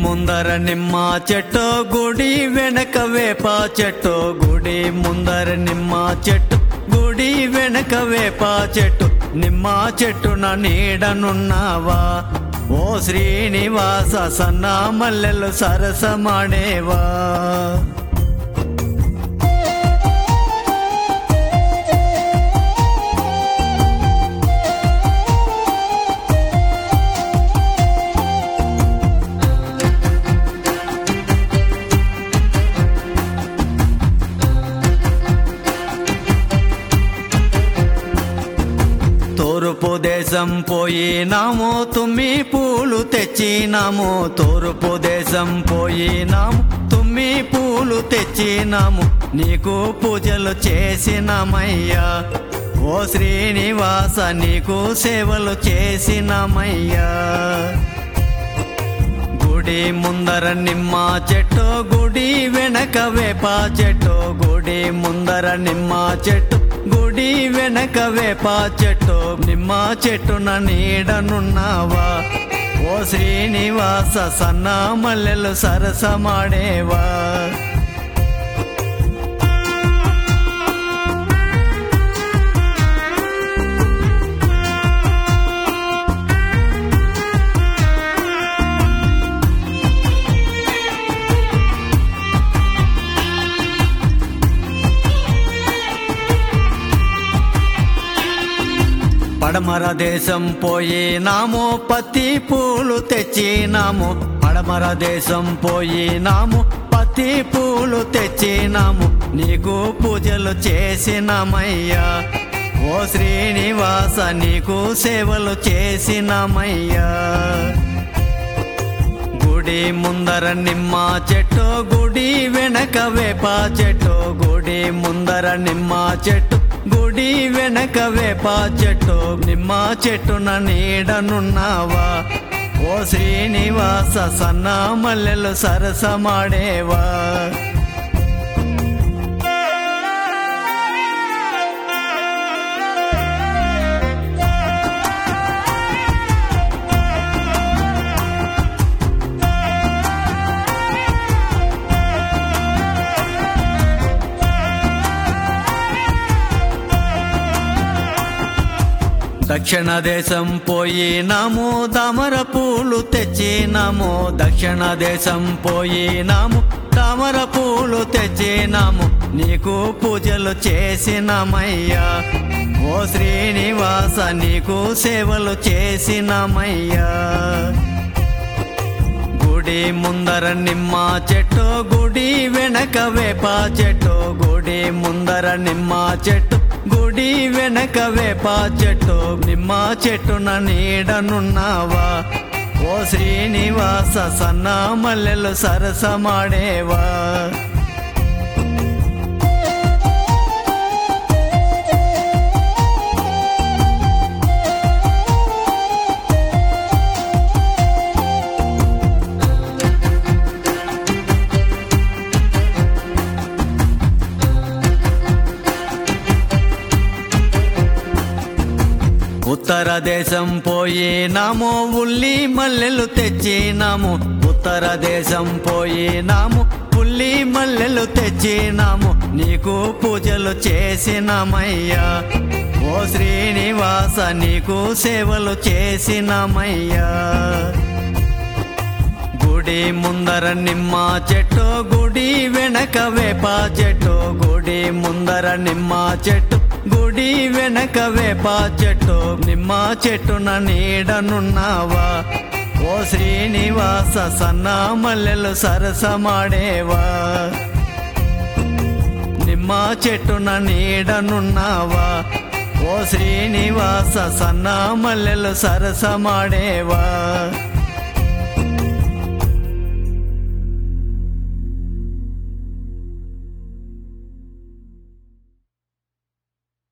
ముందర నిమ్మ చెట్టు గుడి వెనక వేప చెట్టు గుడి ముందర నిమ్మ చెట్టు గుడి వెనక వేప చెట్టు నిమ్మ చెట్టున నీడనున్నావా ఓ శ్రీనివాస సన్న మల్లెలు సరసమాడేవా తూర్పు దేశం పోయినాము తుమ్మి పూలు తెచ్చినాము తూర్పు దేశం పోయినాము తుమ్మి పూలు తెచ్చినాము నీకు పూజలు చేసినామయ్యా ఓ శ్రీనివాస నీకు సేవలు చేసినామయ్యా గుడి ముందర నిమ్మ చెట్టు గుడి వెనక వేప చెట్టు గుడి ముందర నిమ్మ చెట్టు గుడి వెనక వేప చెట్టు నిమ్మ చెట్టున నీడనున్నావా ఓ శ్రీనివాస సన్న మల్లెలు సరసమాడేవా పడమర దేశం పోయినాము పత్తి పూలు తెచ్చినాము పడమర దేశం పోయినాము పత్తి పూలు తెచ్చినాము నీకు పూజలు చేసినామయ్యా ఓ శ్రీనివాస నీకు సేవలు చేసినామయ్యా గుడి ముందర నిమ్మ చెట్టు గుడి వెనక వేప చెట్టు గుడి ముందర నిమ్మ చెట్టు గుడి వెనక వేప చెట్టు నిమ్మ చెట్టున నీడనున్నావా ఓ శ్రీనివాస సన్న మల్లెలు సరసమాడేవా దక్షిణ దేశం పోయినాము దామర పూలు తెచ్చినాము దక్షిణ దేశం పోయినాము తామర పూలు తెచ్చినాము నీకు పూజలు చేసినామయ్యా ఓ శ్రీనివాస నీకు సేవలు చేసినామయ్యా గుడి ముందర నిమ్మ చెట్టు గుడి వెనక వేప చెట్టు గుడి ముందర నిమ్మ చెట్టు గుడి వెనక వేప చెట్టు నిమ్మ చెట్టున నీడనున్నావా ఓ శ్రీనివాస సన్న మల్లెలు సరసమాడేవా ఉత్తర దేశం పోయినాము ఉల్లి మల్లెలు తెచ్చినాము ఉత్తర దేశం పోయినాము ఉల్లి మల్లెలు తెచ్చినాము నీకు పూజలు చేసినామయ్యా ఓ శ్రీనివాస నీకు సేవలు చేసినామయ్యా గుడి ముందర నిమ్మ చెట్టు గుడి వెనక వేప చెట్టు గుడి ముందర నిమ్మ చెట్టు గుడి వెనక వేప చెట్టు నిమ్మ చెట్టున నీడనున్నావా ఓ శ్రీనివాస సన్న మల్లెలు సరసమాడేవా నిమ్మ చెట్టున నీడనున్నావా ఓ శ్రీనివాస సన్న మల్లెలు సరసమాడేవా